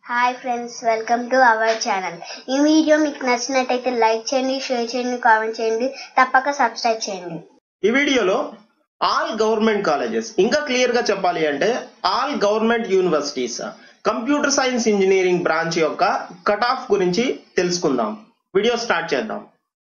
hi friends welcome to our channel ఈ video మీకు నచ్చినట్టయితే లైక్ చేయండి షేర్ చేయండి కామెంట్ చేయండి తప్పక సబ్స్క్రైబ్ చేయండి ఈ వీడియోలో ఆల్ గవర్నమెంట్ కాలేజెస్ ఇంకా క్లియర్ గా చెప్పాలి అంటే all government universities computer science engineering branch యొక్క కట్ ఆఫ్ గురించి తెలుసుకుందాం వీడియో స్టార్ట్ చేద్దాం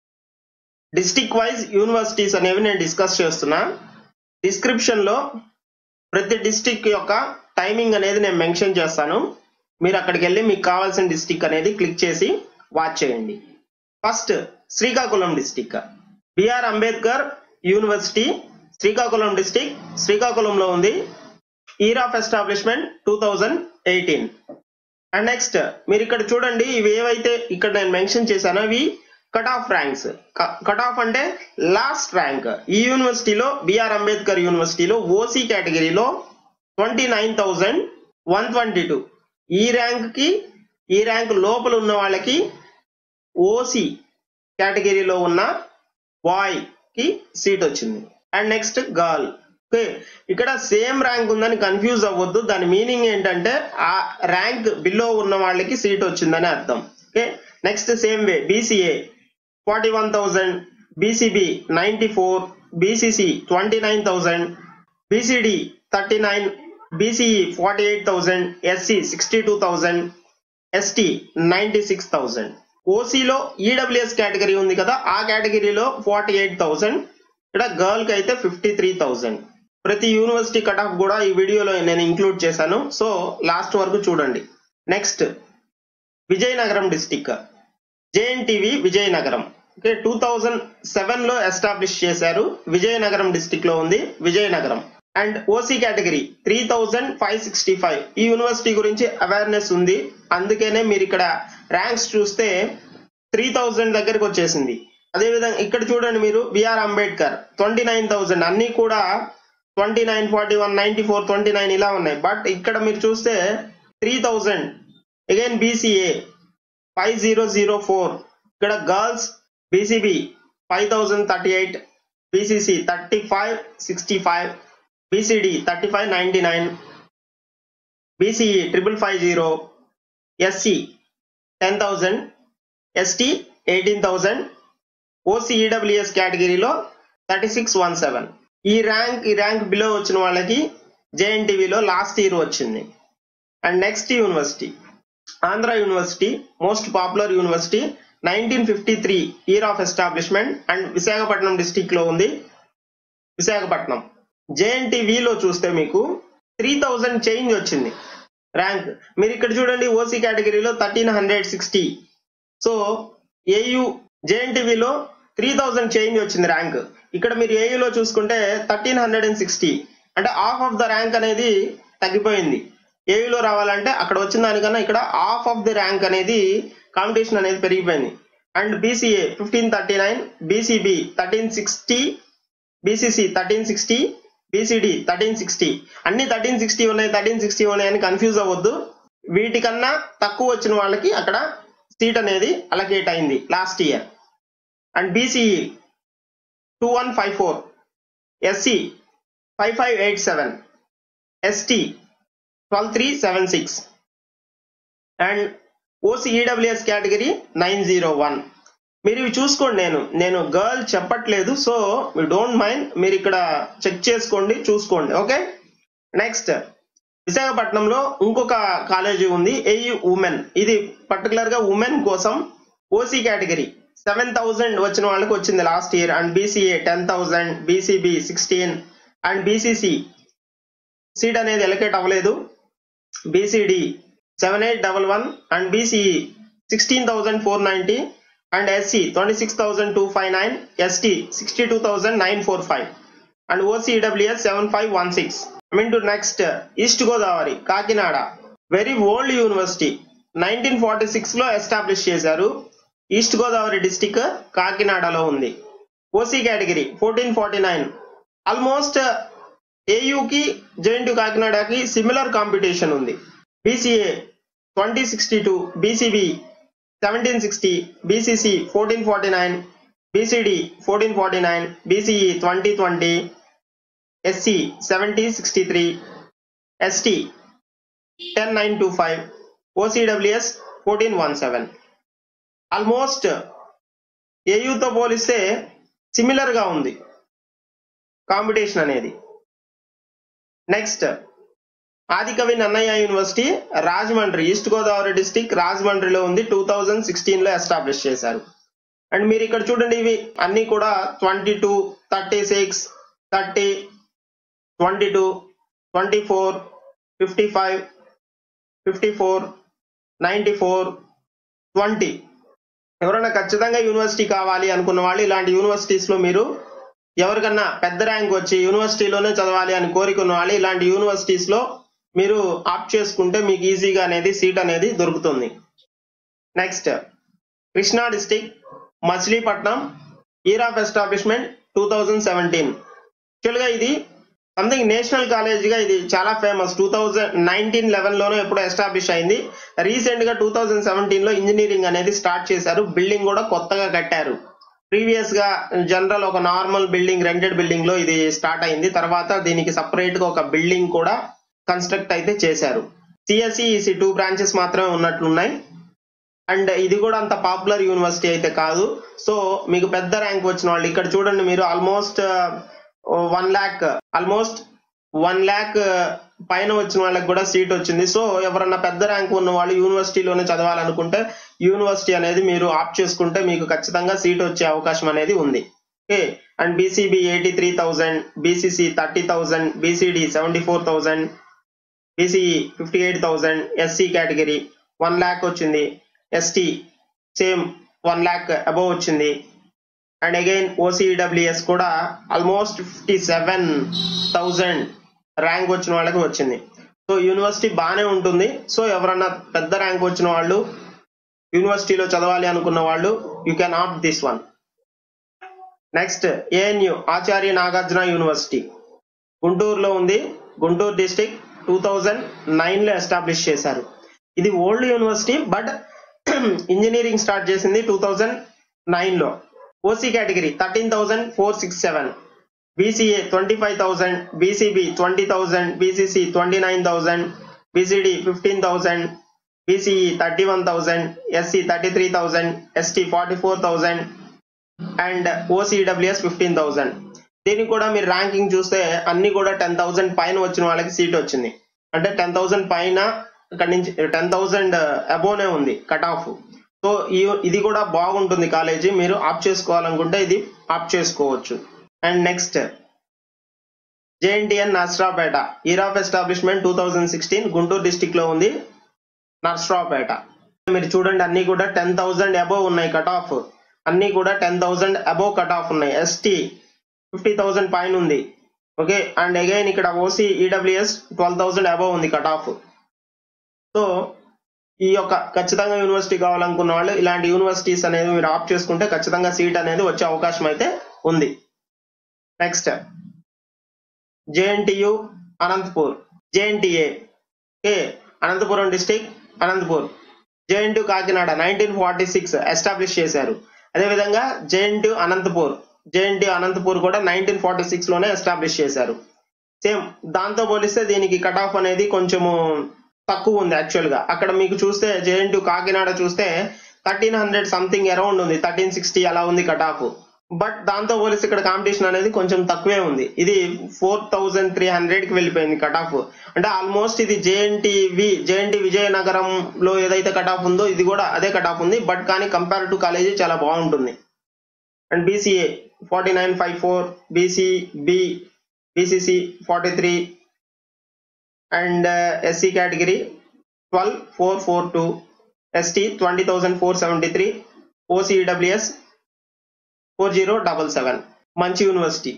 డిస్టిక్ వైజ్ యూనివర్సిటీస్ అనేవి నేను డిస్కస్ చేస్తున్నా డిస్క్రిప్షన్ లో ప్రతి డిస్టిక్ యొక్క టైమింగ్ అనేది నేను మెన్షన్ చేస్తాను మీరు అక్కడికి వెళ్ళి మీకు కావాల్సిన డిస్టిక్ అనేది క్లిక్ చేసి వాచ్ చేయండి first Srikakulam district BR Ambedkar university Srikakulam district శ్రీకాకుళంలో ఉంది year of establishment two thousand eighteen and next మీరు ఇక్కడ చూడండి ఇవి ఏవైతే ఇక్కడ నేను మెన్షన్ చేశానో ఇవి cut off ranks cut off అంటే లాస్ట్ ర్యాంక్ ఈ యూనివర్సిటీలో బిఆర్ అంబేద్కర్ యూనివర్సిటీలో ఓసీ కేటగిరీలో twenty nine thousand one twenty two ఈ ర్యాంక్ కి ఈ ర్యాంక్ లోపల ఉన్న వాళ్ళకి ఓసి కేటగిరీలో ఉన్న బాయ్ కి సీట్ వచ్చింది అండ్ నెక్స్ట్ గర్ల్ ఓకే ఇక్కడ సేమ్ ర్యాంక్ ఉందని కన్ఫ్యూజ్ అవ్వద్దు దాని మీనింగ్ ఏంటంటే ఆ ర్యాంక్ బిలో ఉన్న వాళ్ళకి సీట్ వచ్చిందని అర్థం okay next same way BCA forty one thousand BCB ninety four BCC twenty nine thousand BCD thirty nine BCE forty eight thousand SC sixty two thousand ST ninety six thousand ఓసీలో EWS category ఉంది కదా ఆ కేటగిరీలో forty eight thousand ఇక్కడ girl కి అయితే fifty three thousand ప్రతి university cut off కూడా ఈ వీడియోలో నేను ఇంక్లూడ్ చేశాను సో లాస్ట్ వరకు చూడండి next Vizianagaram district JNTV Vizianagaram okay two thousand seven లో ఎస్టాబ్లిష్ చేశారు విజయనగరం డిస్టిక్ లో ఉంది Vizianagaram and OC category three thousand five sixty five ఈ యూనివర్సిటీ గురించి అవేర్నెస్ ఉంది అందుకనే మీరు ఇక్కడ ర్యాంక్స్ చూస్తే త్రీ థౌజండ్ దగ్గరికి వచ్చేసింది అదేవిధంగా ఇక్కడ చూడండి మీరు BR Ambedkar twenty nine thousand అన్ని కూడా twenty nine forty one ninety four twenty nine ఇలా ఉన్నాయి బట్ ఇక్కడ మీరు చూస్తే three thousand again BCA five zero zero four ఇక్కడ girls BCB five thousand thirty eight BCC thirty five sixty five BCD thirty five ninety nine BCE triple five zero SC ten thousand ST eighteen thousand OC EWS కేటగిరీలో thirty six one seven ఈ rank ఈ rank below వచ్చిన వాళ్ళకి జేఎన్టీవీలో last year వచ్చింది and next university Andhra university most popular university nineteen fifty three year of establishment and Visakhapatnam district లో ఉంది విశాఖపట్నం జేఎన్టీవీలో చూస్తే మీకు త్రీ థౌజండ్ చేంజ్ వచ్చింది ర్యాంక్ మీరు ఇక్కడ చూడండి ఓసీ కేటగిరీలో thirteen hundred sixty so AU జేఎన్టీవీలో త్రీ థౌజండ్ చేంజ్ వచ్చింది ర్యాంక్ ఇక్కడ మీరు ఏయులో చూసుకుంటే థర్టీన్ హండ్రెడ్ అండ్ సిక్స్టీ అంటే హాఫ్ ఆఫ్ ద ర్యాంక్ అనేది తగ్గిపోయింది ఏయులో రావాలంటే అక్కడ వచ్చిన దానికన్నా ఇక్కడ హాఫ్ ఆఫ్ ది ర్యాంక్ అనేది కాంపిటీషన్ అనేది పెరిగిపోయింది and BCA fifteen thirty nine BCB thirteen sixty BCC thirteen sixty BCD thirteen sixty అన్ని థర్టీన్ సిక్స్టీ ఉన్నాయి థర్టీన్ సిక్స్టీ ఉన్నాయి అని కన్ఫ్యూజ్ అవ్వద్దు వీటికన్నా తక్కువ వచ్చిన వాళ్ళకి అక్కడ సీట్ అనేది అలకేట్ అయింది last year and BCE two one five four SC five five eight seven ST twelve three seven six and OC EWS category nine zero one మీరు ఇవి చూసుకోండి నేను నేను గర్ల్ చెప్పట్లేదు సో మీ డోంట్ మైండ్ మీరు ఇక్కడ చెక్ చేసుకోండి చూసుకోండి ఓకే నెక్స్ట్ విశాఖపట్నంలో ఇంకొక కాలేజీ ఉంది ఏయు ఉమెన్ ఇది పర్టికులర్ గా ఉమెన్ కోసం ఓసీ కేటగిరీ సెవెన్ థౌజండ్ వచ్చిన వాళ్ళకి వచ్చింది last year and BCA ten thousand BCB sixteen and BCC seat అనేది ఎలకేట్ అవ్వలేదు BCD seven eight double one and BCE sixteen thousand four ninety and SC twenty six thousand two five nine ST sixty two thousand nine four five and OC EWS seven five one six mean to next east Godavari Kakinada very old university nineteen forty six లో establish చేశారు east Godavari district కాకినాడలో ఉంది OC category fourteen forty nine almost ఏయుకి JNT కాకినాడకి similar competition ఉంది BCA twenty sixty two BCB seventeen sixty BCC fourteen forty nine BCD fourteen forty nine BCE twenty twenty SC seventy sixty three ST ten nine two five OC EWS fourteen one seven almost ఏయుతో పోలిస్తే similar గా ఉంది competition అనేది next Adikavi Nannaya university Rajahmundry east Godavari district రాజమండ్రిలో ఉంది two thousand sixteen లో establish చేశారు and మీరు ఇక్కడ చూడండి ఇవి అన్ని కూడా twenty two thirty six thirty twenty two twenty four fifty five fifty four ninety four twenty ఎవరైనా ఖచ్చితంగా యూనివర్సిటీ కావాలి అనుకున్న వాళ్ళు ఇలాంటి యూనివర్సిటీస్ లో మీరు ఎవరికన్నా పెద్ద ర్యాంక్ వచ్చి యూనివర్సిటీలోనే చదవాలి అని కోరికున్న వాళ్ళు ఇలాంటి యూనివర్సిటీస్ లో మీరు ఆప్ట్ చేసుకుంటే మీకు ఈజీగా అనేది సీట్ అనేది దొరుకుతుంది next Krishna district Machilipatnam year of establishment two thousand seventeen యాక్చువల్గా ఇది సంథింగ్ నేషనల్ కాలేజ్ గా ఇది చాలా famous two thousand nineteen eleven లోనే ఎప్పుడో ఎస్టాబ్లిష్ అయింది రీసెంట్ గా టూ థౌజండ్ సెవెంటీన్ లో ఇంజనీరింగ్ అనేది స్టార్ట్ చేశారు బిల్డింగ్ కూడా కొత్తగా కట్టారు ప్రీవియస్ గా జనరల్ ఒక నార్మల్ బిల్డింగ్ రెంటెడ్ బిల్డింగ్ లో ఇది స్టార్ట్ అయింది తర్వాత దీనికి సపరేట్ గా ఒక బిల్డింగ్ కూడా కన్స్ట్రక్ట్ అయితే చేశారు సిఎస్సి ఈసీ టూ బ్రాంచెస్ మాత్రమే ఉన్నట్లున్నాయి అండ్ ఇది కూడా అంత పాపులర్ యూనివర్సిటీ అయితే కాదు సో మీకు పెద్ద ర్యాంక్ వచ్చిన వాళ్ళు ఇక్కడ చూడండి మీరు almost one lakh almost one lakh పైన వచ్చిన వాళ్ళకి కూడా సీట్ వచ్చింది సో ఎవరన్నా పెద్ద ర్యాంక్ ఉన్న వాళ్ళు యూనివర్సిటీలోనే చదవాలనుకుంటే యూనివర్సిటీ అనేది మీరు ఆప్ చేసుకుంటే మీకు ఖచ్చితంగా సీట్ వచ్చే అవకాశం అనేది ఉంది okay and BCB eighty three thousand BCC thirty thousand BCD seventy four thousand BCE fifty eight thousand SC category one lakh వచ్చింది ST same one lakh above వచ్చింది అండ్ అగైన్ ఓసీడబ్ల్యూఎస్ కూడా almost fifty seven thousand rank వచ్చిన వాళ్ళకి వచ్చింది so university బాగానే ఉంటుంది so ఎవరన్నా పెద్ద ర్యాంక్ వచ్చిన వాళ్ళు యూనివర్సిటీలో చదవాలి అనుకున్న వాళ్ళు you can opt this one next ANU Acharya Nagarjuna university గుంటూరులో ఉంది Guntur district two thousand nine లో ఎస్టాబ్లిష్ చేశారు ఇది old university but engineering start చేసింది టూ థౌజండ్ నైన్ లో OC category thirteen thousand four six seven BCA twenty five thousand BCB twenty thousand BCC twenty nine thousand BCD fifteen thousand BCE thirty one thousand SC thirty three thousand ST forty four thousand and OCWS fifteen thousand దీనికి కూడా మీరు ranking చూస్తే అన్ని కూడా ten thousand పైన వచ్చిన వాళ్ళకి seat వచ్చింది అంటే టెన్ థౌసండ్ పైన ఇక్కడ నుంచి టెన్ థౌసండ్ అబోనే ఉంది కట్ ఆఫ్ సో ఈ ఇది కూడా బాగుంటుంది కాలేజీ మీరు ఆప్ చేసుకోవాలనుకుంటే ఇది ఆప్ చేసుకోవచ్చు and next JNTN Narasaraopet year of establishment two thousand sixteen Guntur district లో ఉంది నర్సరావుపేట మీరు చూడండి అన్ని కూడా టెన్ థౌసండ్ అబోవ్ ఉన్నాయి కట్ ఆఫ్ అన్ని కూడా ten thousand above cut off ఉన్నాయి ఎస్టీ ఫిఫ్టీ థౌసండ్ పైన ఉంది ఓకే అండ్ అగైన్ ఇక్కడ OC EWS twelve thousand above ఉంది కట్ ఆఫ్ సో ఈ యొక్క ఖచ్చితంగా యూనివర్సిటీ కావాలనుకున్న వాళ్ళు ఇలాంటి యూనివర్సిటీస్ అనేది మీరు ఆప్ చేసుకుంటే ఖచ్చితంగా సీట్ అనేది వచ్చే అవకాశం అయితే ఉంది next JNTU Anantapur JNTA okay Anantapuram district Anantapur JNT Kakinada nineteen forty six establish చేశారు అదేవిధంగా జేఎన్టీ అనంతపూర్ జేఎన్టీ అనంతపూర్ కూడా నైన్టీన్ ఫార్టీ సిక్స్ లోనే ఎస్టాబ్లిష్ చేశారు సేమ్ దాంతో పోలిస్తే దీనికి కట్ ఆఫ్ అనేది కొంచెము తక్కువ ఉంది యాక్చువల్ గా అక్కడ మీకు చూస్తే జేఎన్టీ కాకినాడ చూస్తే థర్టీన్ హండ్రెడ్ సంథింగ్ అరౌండ్ ఉంది థర్టీన్ సిక్స్టీ అలా ఉంది కట్ ఆఫ్ బట్ దాంతో పోలిస్తే ఇక్కడ కాంపిటీషన్ అనేది కొంచెం తక్కువే ఉంది ఇది ఫోర్ థౌజండ్ త్రీ హండ్రెడ్ కి వెళ్ళిపోయింది కట్ ఆఫ్ అంటే ఆల్మోస్ట్ ఇది జేఎన్టీ వి జేఎన్టీ విజయనగరంలో ఏదైతే కట్ ఆఫ్ ఉందో ఇది కూడా అదే కట్ ఆఫ్ ఉంది బట్ కానీ కంపేర్ టు కాలేజీ చాలా బాగుంటుంది and BCA forty nine five four BCB BCC forty three and SC category twelve four four two ST twenty thousand four seventy three OC EWS four zero double seven మంచి university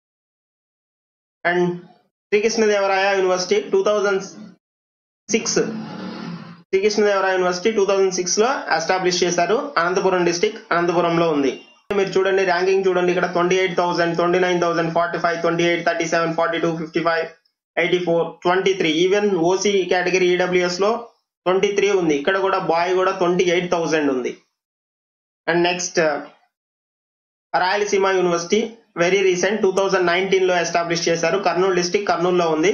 and Sri Krishnadevaraya university two thousand six Sri Krishnadevaraya university two thousand six లో establish చేశారు Anantapuram district అనంతపురంలో ఉంది మీరు చూడండి ranking చూడండి ఇక్కడ twenty eight thousand twenty nine thousand forty five twenty eight thirty seven forty two fifty five eighty four twenty three even OC category EWS లో twenty three ఉంది ఇక్కడ కూడా బాయ్ కూడా ట్వంటీ ఎయిట్ థౌసండ్ ఉంది and next Rayalaseema university very recent two thousand nineteen లో establish చేశారు Kurnool district కర్నూలులో ఉంది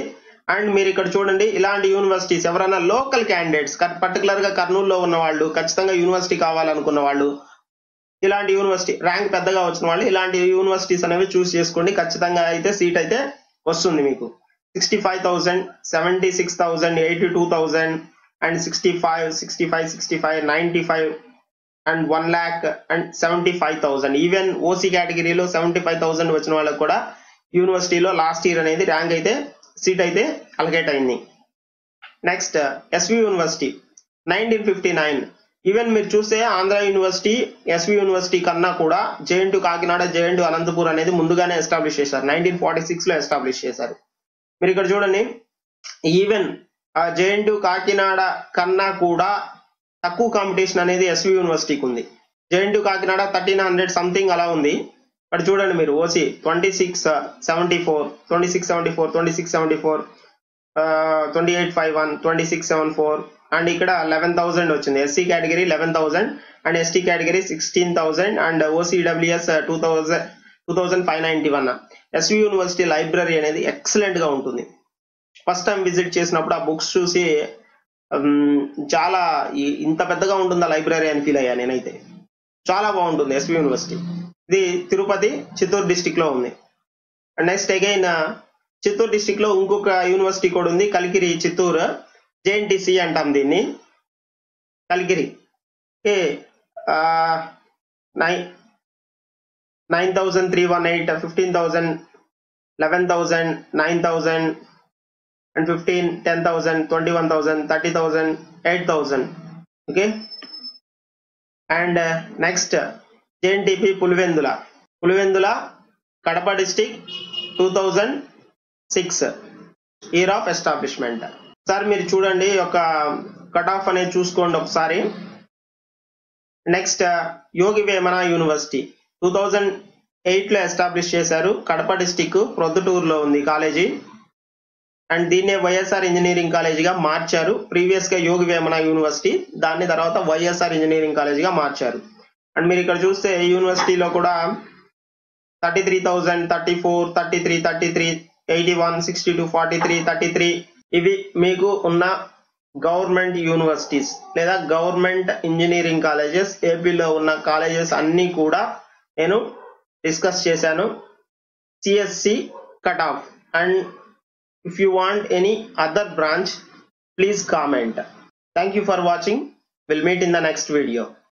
అండ్ మీరు ఇక్కడ చూడండి ఇలాంటి యూనివర్సిటీస్ ఎవరైనా లోకల్ క్యాండిడేట్స్ పర్టికులర్ గా కర్నూలులో ఉన్న వాళ్ళు ఖచ్చితంగా యూనివర్సిటీ కావాలనుకున్న వాళ్ళు ఇలాంటి యూనివర్సిటీ ర్యాంక్ పెద్దగా వచ్చిన వాళ్ళు ఇలాంటి యూనివర్సిటీస్ అనేవి చూస్ చేసుకోండి ఖచ్చితంగా అయితే సీట్ అయితే వస్తుంది మీకు sixty five thousand seventy six thousand eighty two thousand and sixty five sixty five sixty five ninety five and one lakh and seventy five thousand even OC కేటగిరీలో సెవెంటీ ఫైవ్ థౌసండ్ వచ్చిన వాళ్ళకి కూడా యూనివర్సిటీలో లాస్ట్ ఇయర్ అనేది rank అయితే seat అయితే allocate అయింది next SV university nineteen fifty nine even మీరు చూస్తే ఆంధ్ర యూనివర్సిటీ ఎస్వి యూనివర్సిటీ కన్నా కూడా జేఎన్టు కాకినాడ జేఎన్టు అనంతపూర్ అనేది ముందుగానే ఎస్టాబ్లిష్ చేశారు నైన్టీన్ ఫార్టీ సిక్స్ లో ఎస్టాబ్లిష్ చేశారు మీరు ఇక్కడ చూడండి ఈవెన్ జేఎన్టు కాకినాడ కన్నా కూడా తక్కువ కాంపిటీషన్ అనేది ఎస్వి యూనివర్సిటీకి ఉంది JNTU Kakinada thirteen hundred something అలా ఉంది ఇక్కడ చూడండి మీరు OC twenty six seventy four twenty six seventy four twenty six seventy four twenty eight five one twenty six seven four and ఇక్కడ లెవెన్ థౌసండ్ వచ్చింది SC category eleven thousand and ST category sixteen thousand and OC EWS two thousand two thousand five ninety one SV university library అనేది excellent గా ఉంటుంది first time visit చేసినప్పుడు ఆ books చూసి ఉమ్, చాలా ఈ- ఇంత పెద్దగా ఉంటుందా లైబ్రరీ అని ఫీల్ అయ్యా నేనైతే చాలా బాగుంటుంది ఎస్వి యూనివర్సిటీ ఇది తిరుపతి చిత్తూరు డిస్టిక్ లో ఉంది నెక్స్ట్ అగైన్ చిత్తూరు డిస్టిక్ లో ఇంకొక యూనివర్సిటీ కూడా ఉంది కలికిరి చిత్తూరు జేఎన్టీసీ అంటాం దీన్ని Kalikiri okay nine nine thousand three one eight fifteen thousand eleven thousand nine thousand and fifteen ten thousand twenty one thousand thirty thousand eight thousand okay and next JNTP Pulivendula Pulivendula Kadapa district two thousand six year of establishment sir మీరు చూడండి ఒక cut off అనేది చూసుకోండి ఒకసారి next Yogi Vemana university two thousand eight లో establish చేశారు Kadapa district ప్రొద్దుటూరులో ఉంది కాలేజీ అండ్ దీన్నే వైఎస్ఆర్ ఇంజనీరింగ్ కాలేజీగా మార్చారు ప్రీవియస్ గా యోగి వేమన యూనివర్సిటీ దాన్ని తర్వాత వైఎస్ఆర్ ఇంజనీరింగ్ కాలేజీగా మార్చారు అండ్ మీరు ఇక్కడ చూస్తే ఈ యూనివర్సిటీలో కూడా thirty three thousand thirty four thirty three thirty three eighty one sixty two forty three thirty three ఇవి మీకు ఉన్న గవర్నమెంట్ యూనివర్సిటీస్ లేదా గవర్నమెంట్ ఇంజనీరింగ్ కాలేజెస్ ఏపీలో ఉన్న కాలేజెస్ అన్ని కూడా నేను డిస్కస్ చేశాను CSC cut off and if you want any other branch please comment thank you for watching we'll meet in the next video